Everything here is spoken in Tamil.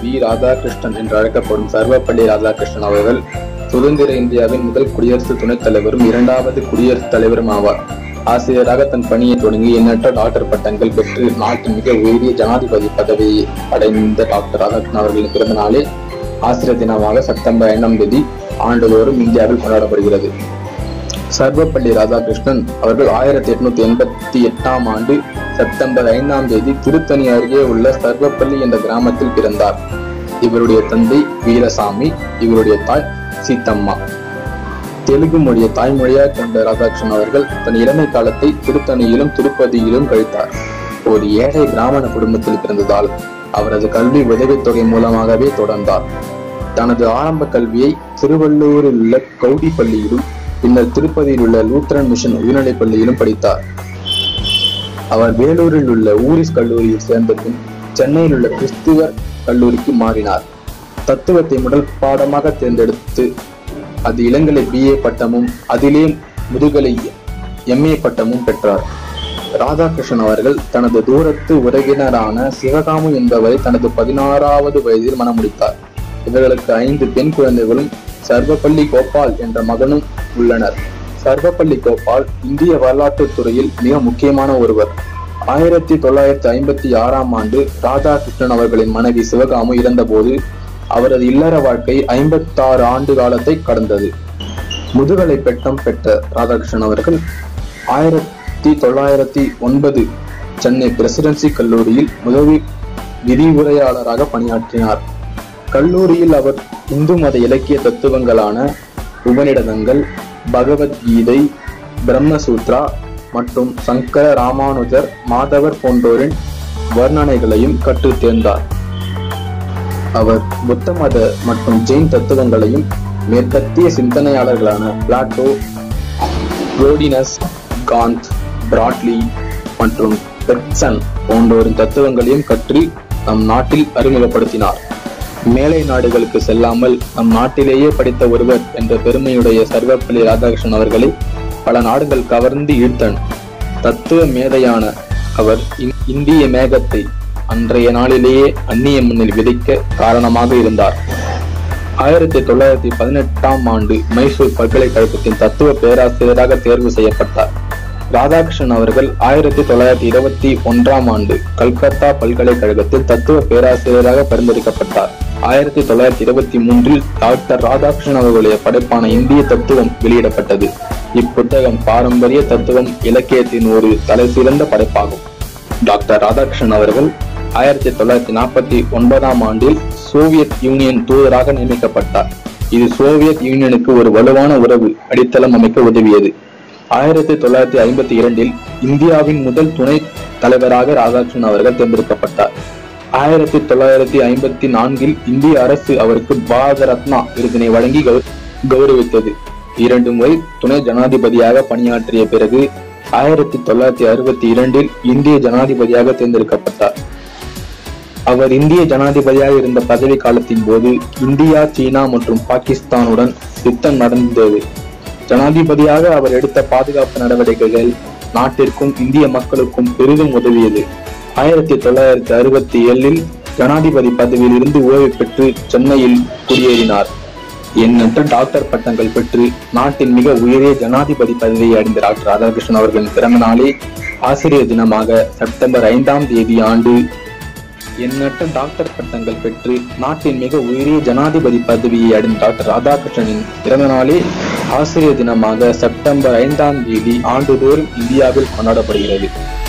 வி ராதாகிருஷ்ணன் என்று அழைக்கப்படும் சர்வப்பள்ளி ராதாகிருஷ்ணன் அவர்கள் சுதந்திர இந்தியாவின் முதல் குடியரசு துணைத் தலைவரும் இரண்டாவது குடியரசுத் தலைவரும் ஆவார் ஆசிரியராக தன் பணியை தொடங்கி எண்ணற்ற டாக்டர் பட்டங்கள் பெற்று நாட்டின் மிக உயரிய ஜனாதிபதி பதவியை அடைந்த டாக்டர் ராதாகிருஷ்ணன் அவர்களின் பிறந்த நாளே ஆசிரியர் தினமாக செப்டம்பர் ஐந்தாம் தேதி ஆண்டுதோறும் இந்தியாவில் கொண்டாடப்படுகிறது சர்வப்பள்ளி ராதாகிருஷ்ணன் அவர்கள் ஆயிரத்தி எட்நூத்தி எண்பத்தி எட்டாம் ஆண்டு செப்டம்பர் ஐந்தாம் தேதி திருத்தணி அருகே உள்ள சர்வப்பள்ளி என்ற கிராமத்தில் பிறந்தார் இவருடைய தந்தை வீரசாமி இவருடைய தாய் சீத்தம்மா தெலுங்கு மொழியை தாய்மொழியாக கொண்ட ராதாகிருஷ்ணன் அவர்கள் தன் இளமை காலத்தை திருத்தணியிலும் திருப்பதியிலும் கழித்தார் ஒரு ஏழை பிராமண குடும்பத்தில் பிறந்ததால் அவரது கல்வி உதவித்தொகை மூலமாகவே தொடர்ந்தார் தனது ஆரம்ப கல்வியை திருவள்ளூரில் உள்ள கவுடி பள்ளியிலும் பின்னர் திருப்பதியில் உள்ள லூத்தரன் மிஷன் உயர்நிலைப் பள்ளியிலும் படித்தார் அவர் வேலூரில் உள்ள ஊரிஸ் கல்லூரியில் சேர்ந்த பின் சென்னையில் உள்ள கிறிஸ்துவர் கல்லூரிக்கு மாறினார் தத்துவத்தை முதல் பாடமாக தேர்ந்தெடுத்து அது இளங்கலை பிஏ பட்டமும் அதிலே முதுகலை எம்ஏ பட்டமும் பெற்றார் ராதாகிருஷ்ணன் அவர்கள் தனது தூரத்து உறவினரான சிவகாமு என்பவரை தனது பதினாறாவது வயதில் மணமுடித்தார் இவர்களுக்கு ஐந்து பெண் குழந்தைகளும் சர்வப்பள்ளி கோபால் என்ற மகனும் உள்ளனர் சர்வப்பள்ளி கோபால் இந்திய வரலாற்றுத் துறையில் மிக முக்கியமான ஒருவர் ஆயிரத்தி தொள்ளாயிரத்தி ஐம்பத்தி ஆறாம் ஆண்டு ராதாகிருஷ்ணன் அவர்களின் மனைவி சிவகாமு இறந்தபோது அவரது இல்லற வாழ்க்கை ஐம்பத்தாறு ஆண்டு காலத்தை கடந்தது முதுகலை பட்டம் பெற்ற ராதாகிருஷ்ணன் அவர்கள் ஆயிரத்தி தொள்ளாயிரத்தி ஒன்பது சென்னை பிரசிடென்சி கல்லூரியில் உதவி விரிவுரையாளராக பணியாற்றினார் கல்லூரியில் அவர் இந்து மத இலக்கிய தத்துவங்களான உபநிடதங்கள் பகவத்கீதை பிரம்மசூத்ரா மற்றும் சங்கர ராமானுஜர் மாதவர் போன்றோரின் வர்ணனைகளையும் கற்றுத் தேர்ந்தார் அவர் புத்த மத மற்றும் ஜெயின் தத்துவங்களையும் மேற்கத்திய சிந்தனையாளர்களான பிளாட்டோ ரோடினஸ் காந்த் பிராட்லி மற்றும் பெர்க்சன் போன்றோரின் தத்துவங்களையும் கற்று நம் நாட்டில் அறிமுகப்படுத்தினார் மேலை நாடுகளுக்கு செல்லாமல் நம் நாட்டிலேயே படித்த ஒருவர் என்ற பெருமையுடைய சர்வப்பள்ளி ராதாகிருஷ்ணன் அவர்களை பல நாடுகள் கவர்ந்து ஈர்த்தன் தத்துவ மேதையான அவர் இந்- இந்திய மேகத்தை அன்றைய நாளிலேயே அந்நிய மண்ணில் விதைக்க காரணமாக இருந்தார் ஆயிரத்தி தொள்ளாயிரத்தி பதினெட்டாம் ஆண்டு மைசூர் பல்கலைக்கழகத்தின் தத்துவ பேராசிரியராக தேர்வு செய்யப்பட்டார் ராதாகிருஷ்ணன் அவர்கள் ஆயிரத்தி தொள்ளாயிரத்தி இருபத்தி ஒன்றாம் ஆண்டு கல்கத்தா பல்கலைக்கழகத்தில் தத்துவ பேராசிரியராக பரிந்துரைக்கப்பட்டார் ஆயிரத்தி தொள்ளாயிரத்தி இருபத்தி மூன்றில் டாக்டர் ராதாகிருஷ்ணன் அவர்களுடைய படைப்பான இந்திய தத்துவம் வெளியிடப்பட்டது இப்புத்தகம் பாரம்பரிய தத்துவம் இலக்கியத்தின் ஒரு தலைசிறந்த படைப்பாகும் டாக்டர் ராதாகிருஷ்ணன் அவர்கள் ஆயிரத்தி தொள்ளாயிரத்தி நாற்பத்தி ஒன்பதாம் ஆண்டில் சோவியத் யூனியன் தூதராக நியமிக்கப்பட்டார் இது சோவியத் யூனியனுக்கு ஒரு வலுவான உறவு அடித்தளம் அமைக்க உதவியது ஆயிரத்தி தொள்ளாயிரத்தி ஐம்பத்தி இரண்டில் இந்தியாவின் முதல் துணை தலைவராக ராதாகிருஷ்ணன் அவர்கள் தேர்ந்தெடுக்கப்பட்டார் ஆயிரத்தி தொள்ளாயிரத்தி ஐம்பத்தி நான்கில் இந்திய அரசு அவருக்கு பாரத ரத்னா விருதினை வழங்கி கௌ- கௌரவித்தது இரண்டு முறை துணை ஜனாதிபதியாக பணியாற்றிய பிறகு ஆயிரத்தி தொள்ளாயிரத்தி அறுபத்தி இரண்டில் இந்திய ஜனாதிபதியாக தேர்ந்தெடுக்கப்பட்டார் அவர் இந்திய ஜனாதிபதியாக இருந்த பதவி காலத்தின் போது இந்தியா சீனா மற்றும் பாகிஸ்தானுடன் யுத்தம் நடந்தது ஜனாதிபதியாக அவர் எடுத்த பாதுகாப்பு நடவடிக்கைகள் நாட்டிற்கும் இந்திய மக்களுக்கும் பெரிதும் உதவியது ஆயிரத்தி தொள்ளாயிரத்தி அறுபத்தி ஏழில் ஜனாதிபதி பதவியில் இருந்து ஓய்வு பெற்று சென்னையில் குடியேறினார் எண்ணற்ற டாக்டர் பட்டங்கள் பெற்று நாட்டின் மிக உயரிய ஜனாதிபதி பதவியை அடைந்த டாக்டர் ராதாகிருஷ்ணன் அவர்களின் பிறந்த நாளே ஆசிரியர் தினமாக செப்டம்பர் ஐந்தாம் தேதி ஆண்டு எண்ணற்ற டாக்டர் பட்டங்கள் பெற்று நாட்டின் மிக உயரிய ஜனாதிபதி பதவியை அடைந்த டாக்டர் ராதாகிருஷ்ணனின் பிறந்த நாளே ஆசிரியர் தினமாக செப்டம்பர் ஐந்தாம் தேதி ஆண்டுதோறும் இந்தியாவில் கொண்டாடப்படுகிறது